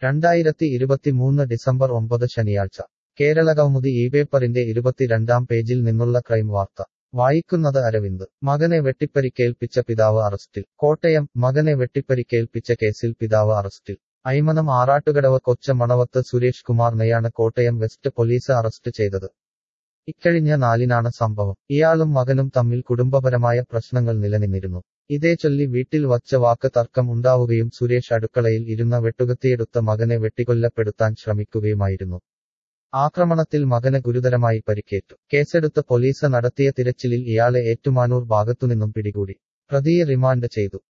രണ്ടായിരത്തി ഇരുപത്തിമൂന്ന് ഡിസംബർ ഒമ്പത് ശനിയാഴ്ച കേരളകൗമുദി ഈ പേപ്പറിന്റെ ഇരുപത്തിരണ്ടാം പേജിൽ നിന്നുള്ള ക്രൈം വാർത്ത വായിക്കുന്നത് അരവിന്ദ് മകനെ വെട്ടിപ്പരിക്കേൽപ്പിച്ച പിതാവ് അറസ്റ്റിൽ കോട്ടയം മകനെ വെട്ടിപ്പരിക്കേൽപ്പിച്ച കേസിൽ പിതാവ് അറസ്റ്റിൽ അയ്മനം ആറാട്ടുകടവ് കൊച്ച മണവത്ത് സുരേഷ് കുമാറിനെയാണ് കോട്ടയം വെസ്റ്റ് പോലീസ് അറസ്റ്റ് ചെയ്തത് ഇക്കഴിഞ്ഞ നാലിനാണ് സംഭവം ഇയാളും മകനും തമ്മിൽ കുടുംബപരമായ പ്രശ്നങ്ങൾ നിലനിന്നിരുന്നു ഇതേചൊല്ലി വീട്ടിൽ വച്ച വാക്ക് തർക്കം ഉണ്ടാവുകയും സുരേഷ് അടുക്കളയിൽ ഇരുന്ന വെട്ടുകത്തിയെടുത്ത് മകനെ വെട്ടിക്കൊല്ലപ്പെടുത്താൻ ശ്രമിക്കുകയുമായിരുന്നു ആക്രമണത്തിൽ മകന് ഗുരുതരമായി പരിക്കേറ്റു കേസെടുത്ത് പോലീസ് നടത്തിയ തിരച്ചിലിൽ ഇയാളെ ഏറ്റുമാനൂർ ഭാഗത്തുനിന്നും പിടികൂടി പ്രതിയെ റിമാൻഡ് ചെയ്തു